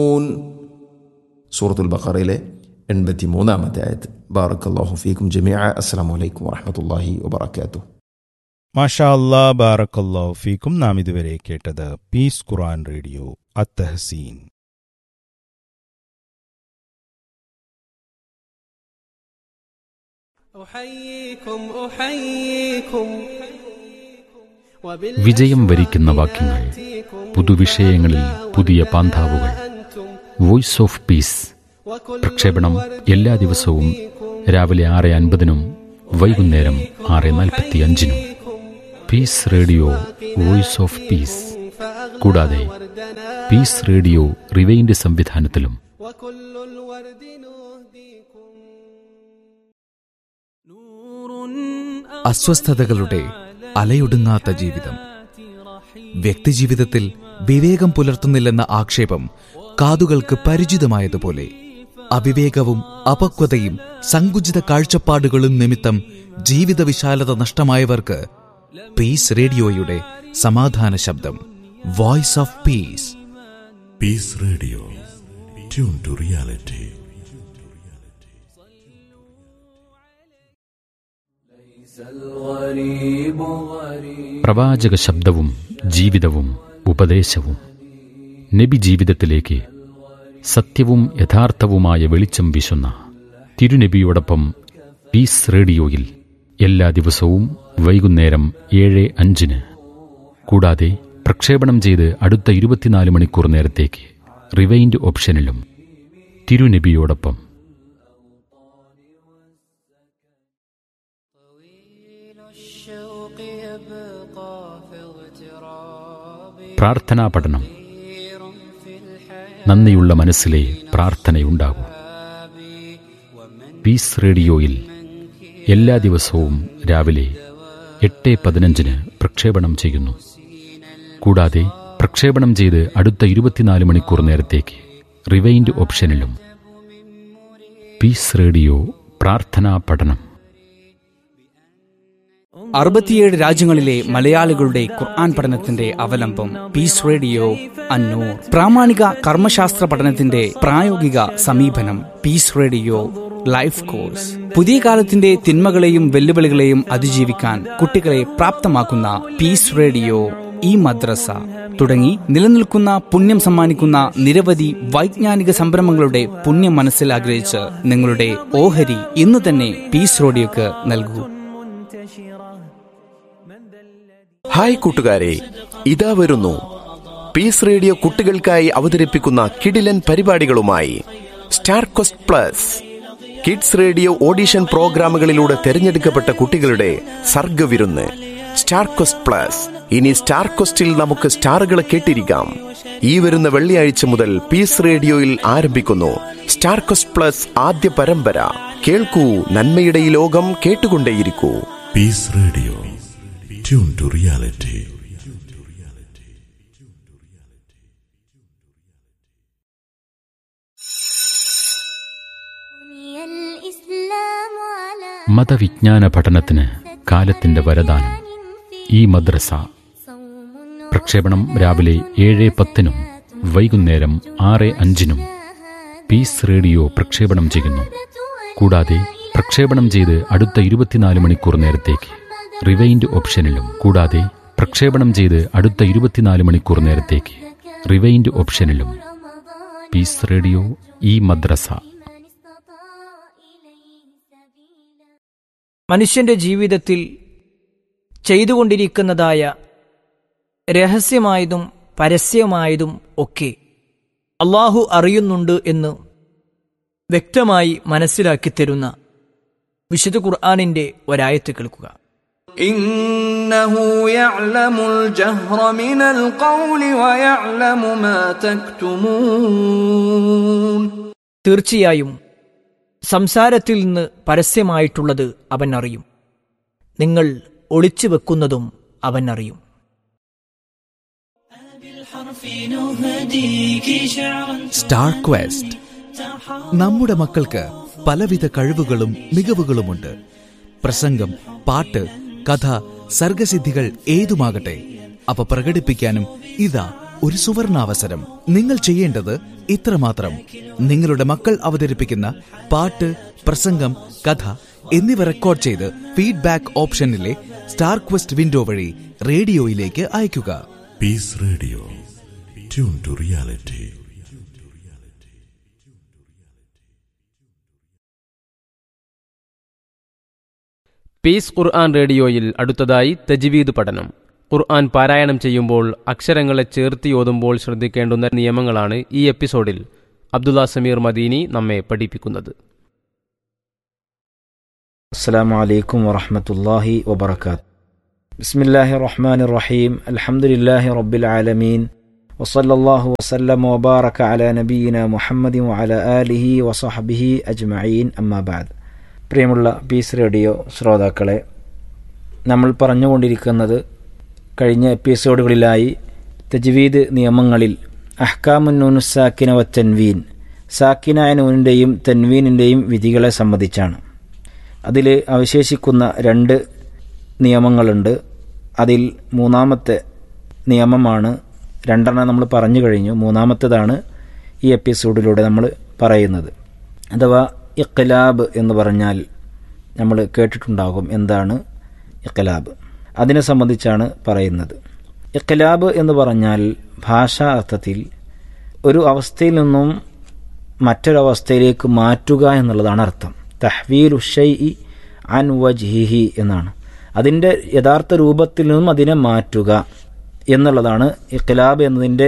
സൂറത്തുൽ ബഖറയിലെ എൺപത്തി മൂന്നാമത്തെ ആയത് ബാറക് അള്ളാഹു ഫീക്കും ജമിയ അസ്സാം വലൈക്കും വറഹമത്തല്ലാഹി വബർക്കാത്തു മാഷാ അല്ലാ ബാറക്കല്ലാ ഫീക്കും നാം ഇതുവരെ കേട്ടത് പീസ് ഖുറാൻ റേഡിയോ അത്തഹസീൻ വിജയം വരിക്കുന്ന വാക്യങ്ങൾ പുതുവിഷയങ്ങളിൽ പുതിയ പാന്താവുകൾ വോയിസ് ഓഫ് പീസ് പ്രക്ഷേപണം എല്ലാ ദിവസവും രാവിലെ ആറ് അൻപതിനും വൈകുന്നേരം ആറ് നാൽപ്പത്തി അഞ്ചിനും peace radio voice of peace കൂടാതെ പീസ് റേഡിയോ റിവൈൻഡ് സംവിധാനത്തിലും وكل الورد نهديكم അസ്വസ്ഥതകളുടെ അലയൊടുങ്ങാത്ത ജീവിതം വ്യക്തിജീവിതത്തിൽ വിവേകം പുലർത്തുന്നില്ലെന്ന ആക്ഷേപം കാതുകൾക്ക് പരിചിതമായതുപോലെ അവിവേകവും അപക്വതയും സങ്കുചിത കാഴ്ചപ്പാടുകളും നിമിത്തം ജീവിത വിശാലത നഷ്ടമായവർക്ക് പീസ് റേഡിയോയുടെ സമാധാന ശബ്ദം voice of peace Peace Radio. Tune to reality. പ്രവാചക ശബ്ദവും ജീവിതവും ഉപദേശവും നബി ജീവിതത്തിലേക്ക് സത്യവും യഥാർത്ഥവുമായ വെളിച്ചം വീശുന്ന തിരുനബിയോടൊപ്പം പീസ് റേഡിയോയിൽ എല്ലാ ദിവസവും വൈകുന്നേരം ഏഴ് അഞ്ചിന് കൂടാതെ പ്രക്ഷേപണം ചെയ്ത് അടുത്ത ഇരുപത്തിനാല് മണിക്കൂർ നേരത്തേക്ക് റിവൈൻഡ് ഓപ്ഷനിലും തിരുനബിയോടൊപ്പം الشوق يبقى في اغتراب പ്രാർത്ഥനാ പഠനം كثير في الحياة നന്ദിയുള്ള മനസ്സിലെ പ്രാർത്ഥനയുണ്ടാകൂ പീസ് റേഡിയോയിൽ എല്ലാ ദിവസവും രാവിലെ എട്ട് പതിനഞ്ചിന് പ്രക്ഷേപണം ചെയ്യുന്നു കൂടാതെ പ്രക്ഷേപണം ചെയ്ത് അടുത്ത ഇരുപത്തിനാല് മണിക്കൂർ നേരത്തേക്ക് റിവൈൻഡ് ഓപ്ഷനിലും പീസ് റേഡിയോ പ്രാർത്ഥനാ പഠനം അറുപത്തിയേഴ് രാജ്യങ്ങളിലെ മലയാളികളുടെ ഖുർആൻ പഠനത്തിന്റെ അവലംബം പീസ് റേഡിയോ അന്നൂർ പ്രാമാണിക കർമ്മശാസ്ത്ര പഠനത്തിന്റെ പ്രായോഗിക സമീപനം പീസ് റേഡിയോ ലൈഫ് കോഴ്സ് പുതിയ കാലത്തിന്റെ തിന്മകളെയും വെല്ലുവിളികളെയും അതിജീവിക്കാൻ കുട്ടികളെ പ്രാപ്തമാക്കുന്ന പീസ് റേഡിയോ ഈ മദ്രസ തുടങ്ങി നിലനിൽക്കുന്ന പുണ്യം സമ്മാനിക്കുന്ന നിരവധി വൈജ്ഞാനിക സംരംഭങ്ങളുടെ പുണ്യം മനസ്സിൽ ആഗ്രഹിച്ച് നിങ്ങളുടെ ഓഹരി ഇന്ന് തന്നെ പീസ് റേഡിയോക്ക് നൽകൂ ഹായ് കൂട്ടുകാരെ ഇതാ വരുന്നു പീസ് റേഡിയോ കുട്ടികൾക്കായി അവതരിപ്പിക്കുന്ന കിടിലൻ പരിപാടികളുമായി star quest plus kids radio audition പ്രോഗ്രാമുകളിലൂടെ തെരഞ്ഞെടുക്കപ്പെട്ട കുട്ടികളുടെ സർഗവിരുന്ന് സ്റ്റാർ ക്വസ്റ്റ് പ്ലസ് ഇനി സ്റ്റാർ ക്വസ്റ്റിൽ നമുക്ക് സ്റ്റാറുകളെ കേട്ടിരിക്കാം ഈ വരുന്ന വെള്ളിയാഴ്ച മുതൽ പീസ് റേഡിയോയിൽ ആരംഭിക്കുന്നു സ്റ്റാർ ക്വസ്റ്റ് പ്ലസ് ആദ്യ പരമ്പര കേൾക്കൂ നന്മയുടെ ഈ ലോകം കേട്ടുകൊണ്ടേയിരിക്കൂ Peace Radio. Tune to reality. بني الإسلام على മതവിജ്ഞാന പഠനത്തിന് കാലത്തിന്റെ വരദാനം ഈ മദ്രസ صوم പ്രക്ഷേപണം രാവിലെ ഏഴ് പത്തിനും വൈകുന്നേരം ആറ് അഞ്ചിനും പീസ് റേഡിയോ പ്രക്ഷേപണം ചെയ്യുന്നു കൂടാതെ പ്രക്ഷേപണം ചെയ്ത് അടുത്ത ഇരുപത്തിനാല് മണിക്കൂർ നേരത്തേക്ക് റിവൈൻഡ് ഓപ്ഷനിലും കൂടാതെ പ്രക്ഷേപണം ചെയ്ത് അടുത്ത ഇരുപത്തിനാല് മണിക്കൂർ നേരത്തേക്ക് റിവൈൻഡ് ഓപ്ഷനിലും പീസ് റേഡിയോ ഈ മദ്രസ من استطاع إليه سبيلا മനുഷ്യന്റെ ജീവിതത്തിൽ ചെയ്തുകൊണ്ടിരിക്കുന്നതായ രഹസ്യമായതും പരസ്യമായതും ഒക്കെ അള്ളാഹു അറിയുന്നുണ്ട് എന്ന് വ്യക്തമായി മനസ്സിലാക്കി തരുന്ന വിശുദ്ധ ഖുർആാനിന്റെ ഒരായത്ത് കേൾക്കുക إنه يعلم الجهر من القول ويعلم ما تكتمون തീർച്ചയായും സംസാരത്തിൽ നിന്ന് പരസ്യമായിട്ടുള്ളത് അവൻ അറിയും നിങ്ങൾ ഒളിച്ചു വെക്കുന്നതും അവൻ അറിയും സ്റ്റാർ ക്വസ്റ്റ് നമ്മുടെ മക്കൾക്ക് പലവിധ കഴിവുകളും മികവുകളുമുണ്ട് പ്രസംഗം പാട്ട് കഥ സർഗസിദ്ധികൾ ഏതുമാകട്ടെ അവ പ്രകടിപ്പിക്കാനും ഇതാ ഒരു സുവർണാവസരം നിങ്ങൾ ചെയ്യേണ്ടത് ഇത്രമാത്രം നിങ്ങളുടെ മക്കൾ അവതരിപ്പിക്കുന്ന പാട്ട് പ്രസംഗം കഥ എന്നിവ റെക്കോർഡ് ചെയ്ത് ഫീഡ്ബാക്ക് ഓപ്ഷനിലെ സ്റ്റാർ ക്വസ്റ്റ് വിൻഡോ വഴി റേഡിയോയിലേക്ക് അയയ്ക്കുക peace radio tune to reality peace Quran റേഡിയോയിൽ അടുത്തതായി തജ്വീദ് പഠനം ഖുർആൻ പാരായണം ചെയ്യുമ്പോൾ അക്ഷരങ്ങളെ ചേർത്തി ഓതുമ്പോൾ ശ്രദ്ധിക്കേണ്ടുന്ന നിയമങ്ങളാണ് ഈ എപ്പിസോഡിൽ അബ്ദുള്ള സമീർ മദീനി നമ്മെ പഠിപ്പിക്കുന്നത് السلام عليكم ورحمة الله وبركاته بسم الله الرحمن الرحيم الحمد لله رب العالمين وصلى الله وسلم وبارك على نبينا محمد وعلى آله وصحبه أجمعين أما بعد പ്രിയമുള്ള പീസ് റേഡിയോ ശ്രോതാക്കളെ നമ്മൾ പറഞ്ഞുകൊണ്ടിരിക്കുന്നത് കഴിഞ്ഞ എപ്പിസോഡുകളിലായി തജ്വീദ് നിയമങ്ങളിൽ അഹ്കാമുന്നൂനു സാക്കിന വ തൻവീൻ സാക്കിനായ നൂനിൻ്റെയും തൻവീനിൻ്റെയും വിധികളെ സംബന്ധിച്ചാണ് അതിൽ അവശേഷിക്കുന്ന രണ്ട് നിയമങ്ങളുണ്ട് അതിൽ മൂന്നാമത്തെ നിയമമാണ് രണ്ടെണ്ണം നമ്മൾ പറഞ്ഞു കഴിഞ്ഞു മൂന്നാമത്തേതാണ് ഈ എപ്പിസോഡിലൂടെ നമ്മൾ പറയുന്നത് അഥവാ ഇഖ്ലാബ് എന്ന് പറഞ്ഞാൽ നമ്മൾ കേട്ടിട്ടുണ്ടാകും എന്താണ് ഇഖ്ലാബ് അതിനെ സംബന്ധിച്ചാണ് പറയുന്നത് ഇഖ്ലാബ് എന്ന് പറഞ്ഞാൽ ഭാഷാ അർത്ഥത്തിൽ ഒരു അവസ്ഥയിൽ നിന്നും മറ്റൊരവസ്ഥയിലേക്ക് മാറ്റുക എന്നുള്ളതാണ് അർത്ഥം തഹ്വീൽ ഉഷൈ അൻ വജ്ഹിഹി എന്നാണ് അതിൻ്റെ യഥാർത്ഥ രൂപത്തിൽ നിന്നും അതിനെ മാറ്റുക എന്നുള്ളതാണ് ഇഖ്ലാബ് എന്നതിൻ്റെ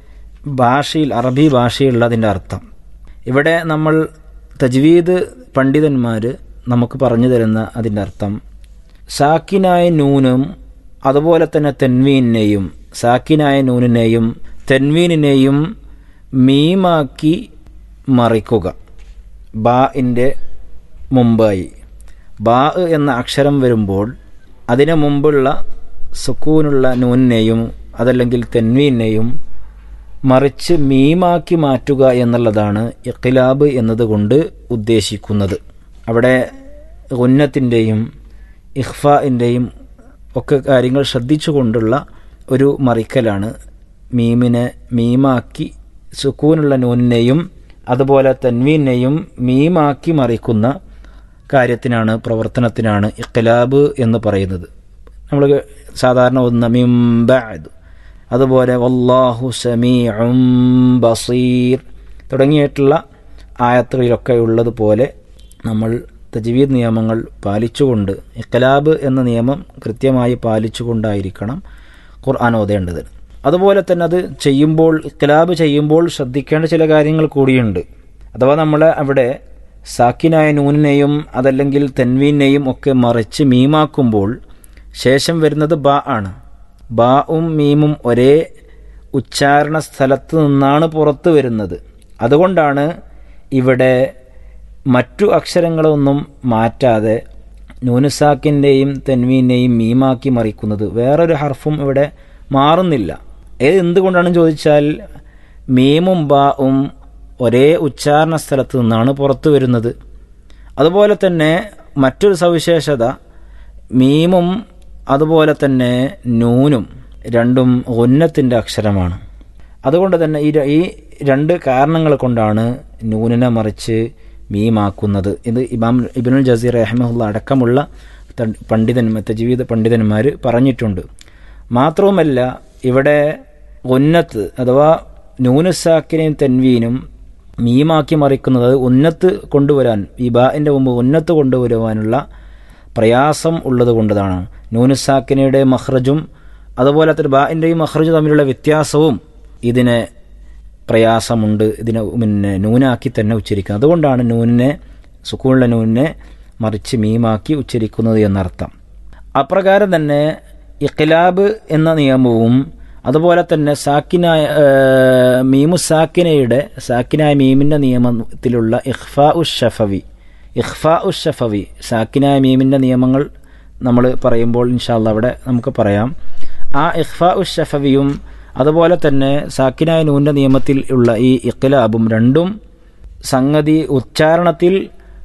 ഭാഷയിൽ അറബി ഭാഷയിലുള്ള അതിൻ്റെ അർത്ഥം ഇവിടെ നമ്മൾ തജ്വീദ് പണ്ഡിതന്മാർ നമുക്ക് പറഞ്ഞു തരുന്ന അതിൻ്റെ അർത്ഥം സാക്കിനായ നൂനും അതുപോലെ തന്നെ തെൻവീനെയും സാക്കിനായ നൂനിനെയും തെൻവീനിനെയും മീമാക്കി മറിക്കുക ബാഇൻ്റെ മുമ്പായി ബാ എന്ന അക്ഷരം വരുമ്പോൾ അതിനു മുമ്പുള്ള സുക്കൂനുള്ള നൂനിനെയും അതല്ലെങ്കിൽ തെൻവീനെയും മറിച്ച് മീമാക്കി മാറ്റുക എന്നുള്ളതാണ് ഇഖ്ലാബ് എന്നതുകൊണ്ട് ഉദ്ദേശിക്കുന്നത് അവിടെ ഉന്നത്തിൻ്റെയും ഇഖ്ഫാൻ്റെയും ഒക്കെ കാര്യങ്ങൾ ശ്രദ്ധിച്ചുകൊണ്ടുള്ള ഒരു മറിക്കലാണ് മീമിനെ മീമാക്കി സുക്കൂനുള്ള നൂനിനെയും അതുപോലെ തൻവീനെയും മീമാക്കി മറിക്കുന്ന കാര്യത്തിനാണ് പ്രവർത്തനത്തിനാണ് ഇഖ്ലാബ് എന്ന് പറയുന്നത് നമ്മൾ സാധാരണ ഒന്ന് മിംബഅദ് അതുപോലെ വല്ലാഹു സമീഉം ബസീർ തുടങ്ങിയിട്ടുള്ള ആയത്തുകളിലൊക്കെ ഉള്ളതുപോലെ നമ്മൾ തജ്വീദ് നിയമങ്ങൾ പാലിച്ചുകൊണ്ട് ഇഖ്ലാബ് എന്ന നിയമം കൃത്യമായി പാലിച്ചുകൊണ്ടായിരിക്കണം ഖുർആൻ ഓതേണ്ടത് അതുപോലെ തന്നെ അത് ചെയ്യുമ്പോൾ ഇഖ്ലാബ് ചെയ്യുമ്പോൾ ശ്രദ്ധിക്കേണ്ട ചില കാര്യങ്ങൾ കൂടിയുണ്ട് അഥവാ നമ്മൾ അവിടെ സാക്കിനായ നൂനിനെയും അതല്ലെങ്കിൽ തെൻവീനെയും ഒക്കെ മറിച്ച് മീമാക്കുമ്പോൾ ശേഷം വരുന്നത് ബ ആണ് ബാവും മീമും ഒരേ ഉച്ചാരണ സ്ഥലത്ത് നിന്നാണ് പുറത്തു വരുന്നത് അതുകൊണ്ടാണ് ഇവിടെ മറ്റു അക്ഷരങ്ങളൊന്നും മാറ്റാതെ നൂനുസാക്കിൻ്റെയും തെൻവീനെയും മീമാക്കി മറിക്കുന്നത് വേറൊരു ഹർഫും ഇവിടെ മാറുന്നില്ല ഏത് എന്തുകൊണ്ടാണെന്ന് ചോദിച്ചാൽ മീമും ബാവും ഒരേ ഉച്ചാരണ സ്ഥലത്ത് നിന്നാണ് പുറത്തു വരുന്നത് അതുപോലെ തന്നെ മറ്റൊരു സവിശേഷത മീമും അതുപോലെ തന്നെ നൂനും രണ്ടും ഉന്നത്തിൻ്റെ അക്ഷരമാണ് അതുകൊണ്ട് തന്നെ ഈ ര- ഈ രണ്ട് കാരണങ്ങൾ കൊണ്ടാണ് നൂനിനെ മറിച്ച് മീമാക്കുന്നത് ഇത് ഇമാം ഇബിനുൽ ജസീർ റഹ്മുല്ല അടക്കമുള്ള ത- പണ്ഡിതന്മാർ തജീവിത പണ്ഡിതന്മാർ പറഞ്ഞിട്ടുണ്ട് മാത്രവുമല്ല ഇവിടെ ഉന്നത്ത് അഥവാ നൂനുസാക്കിനെയും തെൻവീനും മീമാക്കി മറിക്കുന്നത് ഉന്നത്ത് കൊണ്ടുവരാൻ ഈ ബാഇൻ്റെ മുമ്പ് ഉന്നത്ത് കൊണ്ടുവരുവാനുള്ള പ്രയാസം ഉള്ളത് കൊണ്ടതാണ് നൂനുസാക്കിനയുടെ മഹ്റജും അതുപോലെ തന്നെ ബാഇൻ്റെയും മഹ്റജും തമ്മിലുള്ള വ്യത്യാസവും ഇതിനെ പ്രയാസമുണ്ട് ഇതിനെ പിന്നെ നൂനാക്കി തന്നെ ഉച്ചരിക്കുന്നത് അതുകൊണ്ടാണ് നൂനിനെ സുക്കൂണിലെ നൂനിനെ മറിച്ച് മീമാക്കി ഉച്ചരിക്കുന്നത് എന്നർത്ഥം അപ്രകാരം തന്നെ ഇഖ്ലാബ് എന്ന നിയമവും അതുപോലെ തന്നെ സാക്കിനായ ഏഹ്, മീമു സാക്കിനയുടെ സാക്കിനായ മീമിൻ്റെ നിയമത്തിലുള്ള ഇഖ്ഫാ ഉഷ് ഷഫവി ഇഖ്ഫാ ഉഷ് ഷഫവി സാക്കിനായ മീമിൻ്റെ നിയമങ്ങൾ നമ്മൾ പറയുമ്പോൾ ഇൻഷാല്ല അവിടെ നമുക്ക് പറയാം ആ ഇഖ്ഫാ ഉഷ് ഷഫവിയും അതുപോലെ തന്നെ സാക്കിനായ നൂൻ്റെ നിയമത്തിൽ ഉള്ള ഈ ഇഖ്ലാബും രണ്ടും സംഗതി ഉച്ചാരണത്തിൽ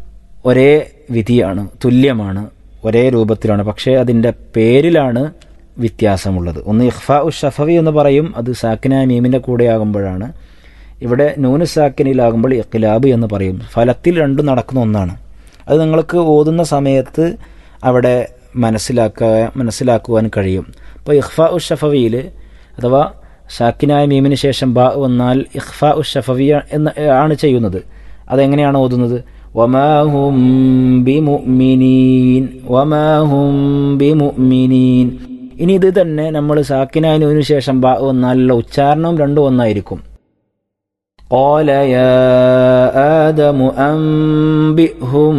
ഒരേ വിധിയാണ് തുല്യമാണ് ഒരേ രൂപത്തിലാണ് പക്ഷേ അതിൻ്റെ പേരിലാണ് വ്യത്യാസമുള്ളത് ഒന്ന് ഇഖ്ഫാ ഉ ഷഫവി എന്ന് പറയും അത് സാക്കിനായ മീമിൻ്റെ കൂടെയാകുമ്പോഴാണ് ഇവിടെ നൂന് സാക്കിനിലാകുമ്പോൾ ഇഖ്ലാബ് എന്ന് പറയും ഫലത്തിൽ രണ്ടും നടക്കുന്ന ഒന്നാണ് അത് നിങ്ങൾക്ക് ഓതുന്ന സമയത്ത് അവിടെ മനസ്സിലാക്കുക മനസ്സിലാക്കുവാൻ കഴിയും അപ്പോൾ ഇഖ്ഫാ ഉ ഷഫവിയിൽ അഥവാ ഷാക്കിനായ മീമിന് ശേഷം ബ വന്നാൽ ഇഖ്ഫാ ഉ ഷഫവിയ എന്ന് ആണ് ചെയ്യുന്നത് അതെങ്ങനെയാണ് ഓതുന്നത് വമാഹും ബിമുഅ്മിനീൻ വമാഹും ബിമുഅ്മിനീൻ ഇനി ഇത് തന്നെ നമ്മൾ സാക്കിനായ നൂനു ശേഷം ബ വന്നാലുള്ള ഉച്ചാരണവും രണ്ടും ഒന്നായിരിക്കും قال يا آدم أنبئهم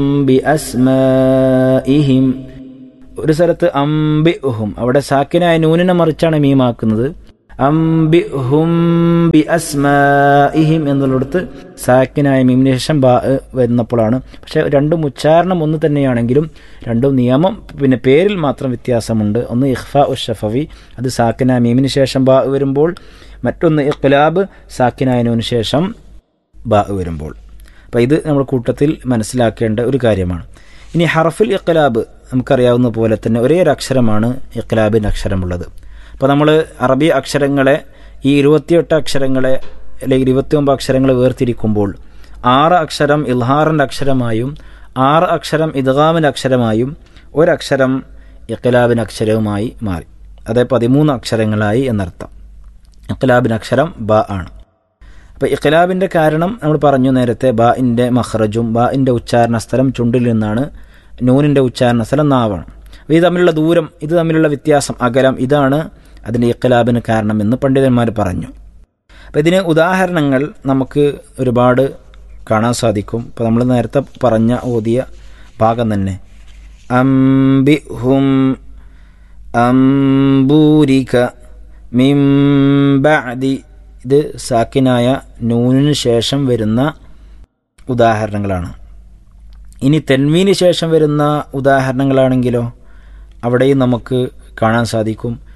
بأسمائهم ഒരു സ്ഥലത്ത് അംബിഹും അവിടെ സാക്കിനായ നൂനിനെ മറിച്ചാണ് മീമാക്കുന്നത് അംബിഹും ബി അസ്മാഇഹിം എന്നുള്ളിടത്ത് സാക്കിനായ മീമിന് ശേഷം ബാ വരുന്നപ്പോഴാണ് പക്ഷെ രണ്ടും ഉച്ചാരണം ഒന്ന് തന്നെയാണെങ്കിലും രണ്ടും നിയമം പിന്നെ പേരിൽ മാത്രം വ്യത്യാസമുണ്ട് ഒന്ന് ഇഖ്ഫ ഉ ഷഫവി അത് സാക്കിനായ മീമിന് ശേഷം ബാ വരുമ്പോൾ മറ്റൊന്ന് ഇഖ്ലാബ് സാക്കിനായ നൂന് ശേഷം ബാ വരുമ്പോൾ അപ്പോൾ ഇത് നമ്മൾ കൂട്ടത്തിൽ മനസ്സിലാക്കേണ്ട ഒരു കാര്യമാണ് ഇനി ഹറഫുൽ ഇഖ്ലാബ് നമുക്കറിയാവുന്ന പോലെ തന്നെ ഒരേ ഒരു അക്ഷരമാണ് ഇഖ്ലാബിൻ്റെ അക്ഷരമുള്ളത് അപ്പോൾ നമ്മൾ അറബി അക്ഷരങ്ങളെ ഈ ഇരുപത്തിയെട്ട് അക്ഷരങ്ങളെ അല്ലെങ്കിൽ ഇരുപത്തിയൊമ്പത് അക്ഷരങ്ങളെ വേർതിരിക്കുമ്പോൾ ആറ് അക്ഷരം ഇൽഹാറിൻ്റെ അക്ഷരമായും ആറ് അക്ഷരം ഇദ്ഗാമിൻ്റെ അക്ഷരമായും ഒരക്ഷരം ഇഖ്ലാബിൻ്റെ അക്ഷരവുമായി മാറി അതെ പതിമൂന്ന് അക്ഷരങ്ങളായി എന്നർത്ഥം ഇഖ്ലാബിൻ്റെ അക്ഷരം ബ ആണ് അപ്പോൾ ഇഖ്ലാബിൻ്റെ കാരണം നമ്മൾ പറഞ്ഞു നേരത്തെ ബാഇൻ്റെ മഹ്റജും ബാഇൻ്റെ ഉച്ചാരണ സ്ഥലം ചുണ്ടിൽ നിന്നാണ് നൂനിൻ്റെ ഉച്ചാരണ സ്ഥലം നാവാണ് അപ്പോൾ ഇത് തമ്മിലുള്ള ദൂരം ഇത് തമ്മിലുള്ള വ്യത്യാസം അകലം ഇതാണ് അതിൻ്റെ ഇഖ്ലാബിന് കാരണമെന്ന് പണ്ഡിതന്മാർ പറഞ്ഞു അപ്പോൾ ഇതിന് ഉദാഹരണങ്ങൾ നമുക്ക് ഒരുപാട് കാണാൻ സാധിക്കും ഇപ്പോൾ നമ്മൾ നേരത്തെ പറഞ്ഞ ഓതിയ ഭാഗം തന്നെ അംബിഹും അംബൂരിക മിംബഅദി ഇത് സാക്കിനായ നൂനിന് ശേഷം വരുന്ന ഉദാഹരണങ്ങളാണ് ഇനി തെൻവീന് ശേഷം വരുന്ന ഉദാഹരണങ്ങളാണെങ്കിലോ അവിടെയും നമുക്ക് കാണാൻ സാധിക്കും